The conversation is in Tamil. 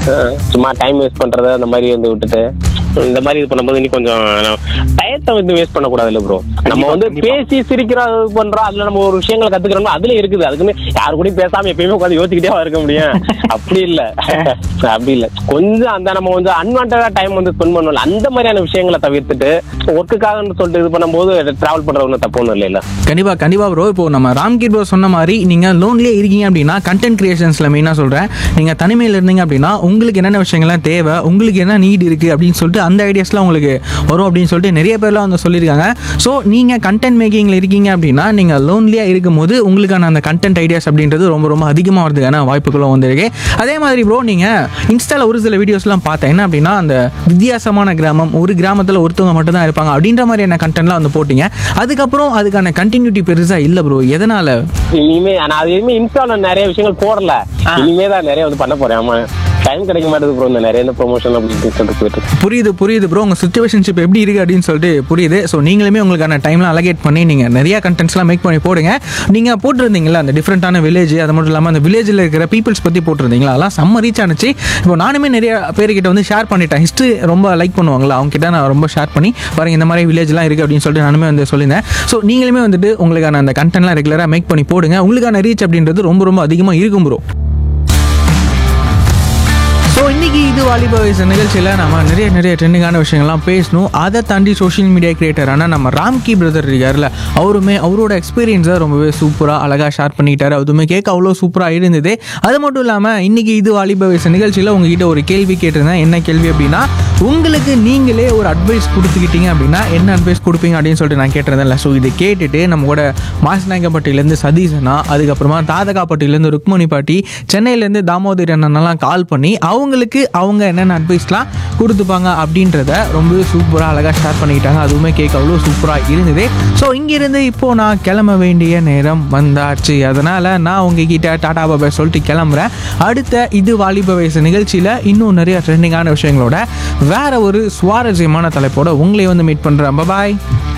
அஹ் சும்மா டைம் வேஸ்ட் பண்றத அந்த மாதிரி வந்து விட்டுட்டு இந்த மாதிரி இது பண்ணும்போது இன்னும் கொஞ்சம் டயத்தை வந்து வேஸ்ட் பண்ணக்கூடாதுல்ல ப்ரோ நம்ம வந்து பேசி சிரிக்கிறோம் இது பண்றோம் அதுல நம்ம ஒரு விஷயங்களை கத்துக்கிறோம் அதுல இருக்குது அதுக்குன்னு யாரு கூடயும் பேசாம எப்பயுமே உட்காந்து யோசிக்கிட்டே இருக்க முடியும் அப்படி இல்ல அப்படி இல்ல கொஞ்சம் அந்த நம்ம வந்து அன்வான்டா டைம் வந்து ஸ்பெண்ட் பண்ணல அந்த மாதிரியான விஷயங்களை தவிர்த்துட்டு ஒர்க்குக்காக சொல்லிட்டு இது பண்ணும்போது டிராவல் பண்றது ஒன்றும் தப்பு ஒன்றும் இல்லைல்ல கண்டிப்பா கண்டிப்பா ப்ரோ இப்போ நம்ம ராம்கீர் ப்ரோ சொன்ன மாதிரி நீங்க லோன்லேயே இருக்கீங்க அப்படின்னா கண்டென்ட் கிரியேஷன்ஸ்ல மெயினாக சொல்றேன் நீங்க தனிமையில் இருந்தீங்க அப்படின்னா உங்களுக்கு என்னென்ன விஷயங்கள்லாம் தேவை உங்களுக்கு என்ன நீட் இருக்கு அப்படின்னு சொல்லிட்டு அந்த ஐடியாஸ்லாம் உங்களுக்கு வரும் அப்படின்னு சொல்லிட்டு நிறைய பேர்லாம் வந்து சொல்லியிருக்காங்க ஸோ நீங்க கண்டென்ட் மேக்கிங்ல இருக்கீங்க அப்படின்னா நீங்க லோன்லியா இருக்கும்போது உங்களுக்கான அந்த கண்டென்ட் ஐடியாஸ் அப்படின்றது ரொம்ப ரொம்ப அதிகமாக வரதுக்கான வாய்ப்புகளும் வந்திருக்கு அதே மாதிரி ப்ரோ நீங்க இன்ஸ்டால ஒரு சில வீடியோஸ்லாம் பார்த்தேன் என்ன அப்படின்னா அந்த வித்தியாசமான கிராமம் ஒரு கிராமத்தில் ஒருத்தவங்க மட்டும் தான் இருப்பாங்க அப்படின்ற மாதிரியான கண்டென்ட்லாம் வந்து போட்டீங்க அதுக்கப்புறம் அதுக்கான கண்டினியூட்டி பெருசா இல்லை ப்ரோ எதனால இனிமே நான் அது இனிமே இன்ஸ்டால நிறைய விஷயங்கள் போடல இனிமே தான் நிறைய வந்து பண்ண போறேன் ஆமா டைம் கிடைக்க மாட்டேது ப்ரோ இந்த நிறைய இந்த ப்ரொமோஷன் அப்படின்னு சொல்லிட்டு போயிட்டு இருக்கு. புரியுது புரியுது ப்ரோ உங்கள் சுச்சுவேஷன்ஷிப் எப்படி இருக்குது அப்படின்னு சொல்லிட்டு புரியுது ஸோ நீங்களுமே உங்களுக்கான டைம்லாம் அலகேட் பண்ணி நீங்கள் நிறைய கண்டென்ட்ஸ்லாம் மேக் பண்ணி போடுங்க நீங்கள் போட்டிருந்தீங்களா அந்த டிஃப்ரெண்ட்டான வில்லேஜ் அது மட்டும் இல்லாமல் அந்த வில்லேஜில் இருக்கிற பீப்புள்ஸ் பற்றி போட்டிருந்தீங்களா அதெல்லாம் செம்ம ரீச் ஆனிச்சு இப்போ நானுமே நிறைய பேர்கிட்ட வந்து ஷேர் பண்ணிட்டேன் ஹிஸ்ட்ரி ரொம்ப லைக் பண்ணுவாங்களா அவங்க கிட்ட நான் ரொம்ப ஷேர் பண்ணி பாருங்க இந்த மாதிரி வில்லேஜ்லாம் இருக்குது அப்படின்னு சொல்லிட்டு நானுமே வந்து சொல்லியிருந்தேன் ஸோ நீங்களுமே வந்துட்டு உங்களுக்கான அந்த கண்டென்ட்லாம் ரெகுலராக மேக் பண்ணி போடுங்க உங்களுக்கான ரீச் அப்படின்றது ரொம்ப ரொம்ப அதிகமாக இருக்கும் ப்ரோ ஸோ இன்னைக்கு இது வாலிப வயசு நிகழ்ச்சியில் நம்ம நிறைய நிறைய ட்ரெண்டிங்கான விஷயங்கள்லாம் பேசணும் அதை தாண்டி சோஷியல் மீடியா கிரியேட்டரான நம்ம ராம்கி பிரதர் இருக்கார்ல அவருமே அவரோட எக்ஸ்பீரியன்ஸை ரொம்பவே சூப்பராக அழகாக ஷேர் பண்ணிக்கிட்டாரு அதுவுமே கேட்க அவ்வளோ சூப்பராக இருந்தது அது மட்டும் இல்லாமல் இன்னைக்கு இது வாலிப வயசு நிகழ்ச்சியில் உங்ககிட்ட ஒரு கேள்வி கேட்டிருந்தேன் என்ன கேள்வி அப்படின்னா உங்களுக்கு நீங்களே ஒரு அட்வைஸ் கொடுத்துக்கிட்டீங்க அப்படின்னா என்ன அட்வைஸ் கொடுப்பீங்க அப்படின்னு சொல்லிட்டு நான் கேட்டிருந்தேன்ல ஸோ இதை கேட்டுட்டு நம்ம கூட மாசநாயக்கம்பட்டியிலேருந்து சதீஷனா அதுக்கப்புறமா தாதகாப்பட்டியிலேருந்து ருக்மணி பாட்டி சென்னையிலேருந்து தாமோதர் அண்ணனெல்லாம் கால் பண்ணி அவங்களுக்கு அவங்க என்னென்ன அட்வைஸ்லாம் கொடுத்துப்பாங்க அப்படின்றத ரொம்பவே சூப்பராக அழகாக ஷேர் பண்ணிக்கிட்டாங்க அதுவுமே கேட்க அவ்வளோ சூப்பராக இருந்தது ஸோ இங்கிருந்து இப்போது நான் கிளம்ப வேண்டிய நேரம் வந்தாச்சு அதனால் நான் உங்ககிட்ட டாடா பாபாய் சொல்லிட்டு கிளம்புறேன் அடுத்த இது வாலிப வயசு நிகழ்ச்சியில் இன்னும் நிறைய ட்ரெண்டிங்கான விஷயங்களோட வேற ஒரு சுவாரஸ்யமான தலைப்போட உங்களை வந்து மீட் பண்ணுறேன் பாய்